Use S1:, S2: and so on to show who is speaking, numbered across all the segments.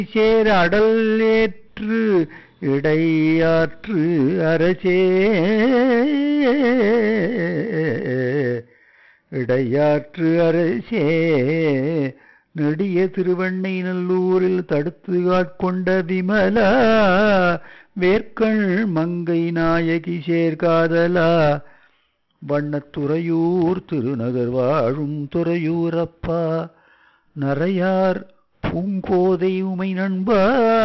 S1: சேர் அடல் ஏற்று இடையாற்று அரசே இடையாற்று அரசே நெடிய திருவண்ணை நல்லூரில் தடுத்து ஆட்கொண்ட விமலா வேர்க்கண் மங்கை நாயகி சேர்காதலா வண்ணத்துறையூர் திருநகர் வாழும் துறையூரப்பா நரையார் பூங்கோதை உமை நண்பா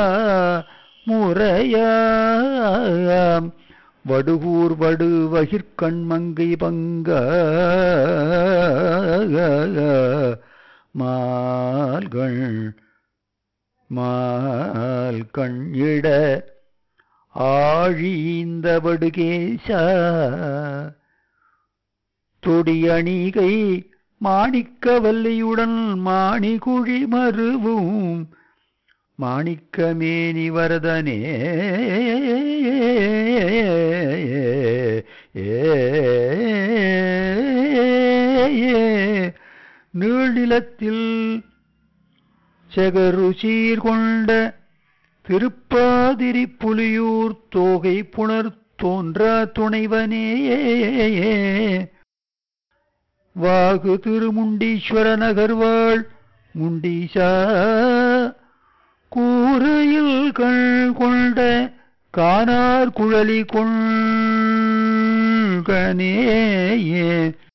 S1: முறையாம் வடுகூர் வடு வகிர்கண் மங்கை பங்க மால்கள் மால் கண்ணிட ஆழிந்த வடுகேசா தொடியணிகை மாணிக்க வல்லியுடன் மாணிகுழி மருவும் மாணிக்கமேனி வரதனே நீழ்நிலத்தில் செகரு சீர்கொண்ட திருப்பாதிரி புலியூர் தோகை புணர் தோன்றா துணைவனே வாகு திருமுண்டீஸ்வர நகர்வாள் முண்டீசா கூரையில் கண் கொண்ட கானார் குழலி கொள்கனேயே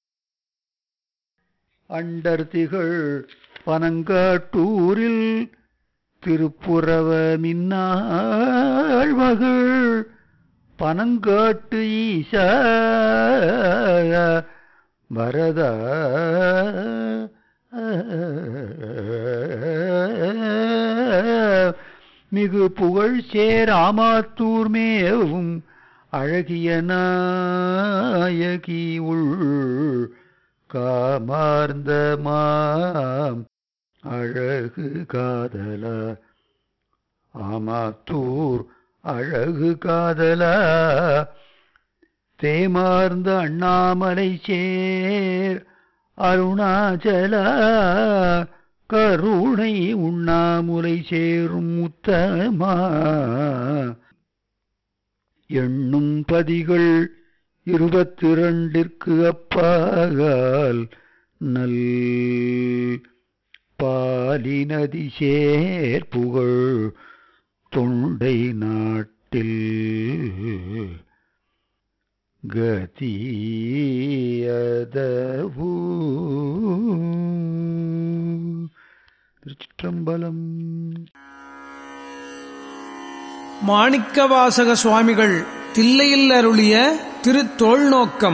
S1: அண்டர் திகழ் பனங்காட்டூரில் திருப்புறவ மின்னாள் மகள் பனங்காட்டு ஈசா வரதா மிகு புகழ் சேராமாத்தூர் மேவும் அழகிய நாயகி உள் காமார்ந்த மாம் அழகு காதல ஆமாத்தூர் அழகு காதல தேமார்ந்த அண்ணாமலை சேர் அருணாச்சல கருணை உண்ணாமுலை சேரும் முத்தமா எண்ணும் பதிகள் இருபத்திரண்டிற்கு அப்பாகால் நல் பாலினதி சேர்ப்புகழ் தொண்டை நாட்டில் கதியதவு திருச்சிற்றம்பலம்
S2: மாணிக்கவாசக சுவாமிகள் தில்லையில் அருளிய திருத்தோள் நோக்கம்